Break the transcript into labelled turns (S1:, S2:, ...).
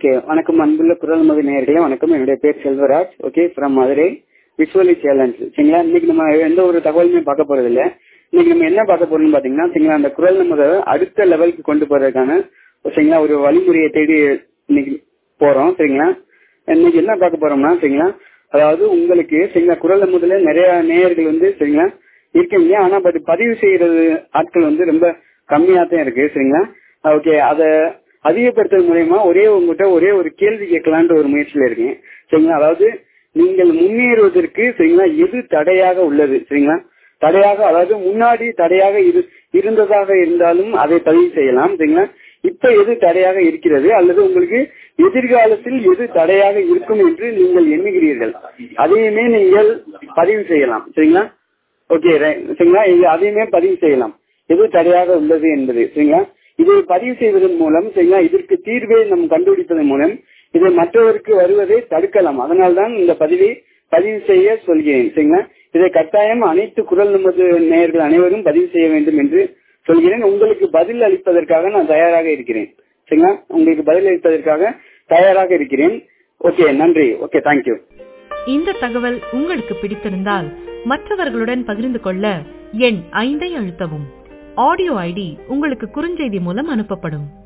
S1: okay வணக்கம் அன்புள்ள குரல் மது நேயர்களே வணக்கம் என்னுடைய பேர் Selvaraj okay from Madurai visually challenge சரிங்களா இன்னைக்கு நம்ம எந்த ஒரு தகவலுமே பார்க்க போறது இல்ல இன்னைக்கு நம்ம என்ன பார்க்க போறோம்னு பாத்தீங்கன்னா சரிங்களா அந்த குரல் நம்ம அடுத்த லெவலுக்கு கொண்டு போறதுக்கான சரிங்களா ஒரு வழிமுறையை தேடி இன்னைக்கு போறோம் சரிங்களா இன்னைக்கு என்ன பார்க்க போறோம்னா சரிங்களா அதாவது உங்களுக்கு சரிங்களா குரல் முதல்ல நிறைய நேயர்கள் வந்து சரிங்களா இருக்கீங்க ஆனா பட் பதிவு செய்யறது ஆட்கள் வந்து ரொம்ப கம்மியா தான் இருக்கு சரிங்களா ஓகே அத அதிகப்படுத்துறது மூலயமா ஒரே உங்ககிட்ட ஒரே ஒரு கேள்வி கேட்கலான்ற ஒரு முயற்சியில இருக்கேன் சரிங்களா அதாவது நீங்கள் முன்னேறுவதற்கு சரிங்களா எது தடையாக உள்ளது சரிங்களா தடையாக அதாவது முன்னாடி தடையாக இரு இருந்ததாக இருந்தாலும் அதை பதிவு செய்யலாம் சரிங்களா இப்ப எது தடையாக இருக்கிறது அல்லது உங்களுக்கு எதிர்காலத்தில் எது தடையாக இருக்கும் என்று நீங்கள் எண்ணுகிறீர்கள் அதையுமே நீங்கள் பதிவு செய்யலாம் சரிங்களா ஓகே சரிங்களா இது அதையுமே பதிவு செய்யலாம் எது தடையாக உள்ளது என்பது சரிங்களா இதை பதிவு செய்வதன் மூலம் சரிங்களா இதற்கு தீர்வை நம் கண்டுபிடிப்பதன் மூலம் இதை மற்றவருக்கு வருவதை தடுக்கலாம் அதனால்தான் இந்த பதிவை பதிவு செய்ய சொல்கிறேன் சரிங்களா இதை கட்டாயம் அனைத்து குரல் நமது நேயர்கள் அனைவரும் பதிவு செய்ய வேண்டும் என்று சொல்கிறேன் உங்களுக்கு பதில் அளிப்பதற்காக நான் தயாராக இருக்கிறேன் சரிங்களா உங்களுக்கு பதில் அளிப்பதற்காக தயாராக இருக்கிறேன் ஓகே நன்றி ஓகே தேங்க்யூ
S2: இந்த தகவல் உங்களுக்கு பிடித்திருந்தால் மற்றவர்களுடன் பகிர்ந்து கொள்ள எண் ஐந்தை அழுத்தவும் ஆடியோ ஐடி உங்களுக்கு குறுஞ்செய்தி மூலம் அனுப்பப்படும்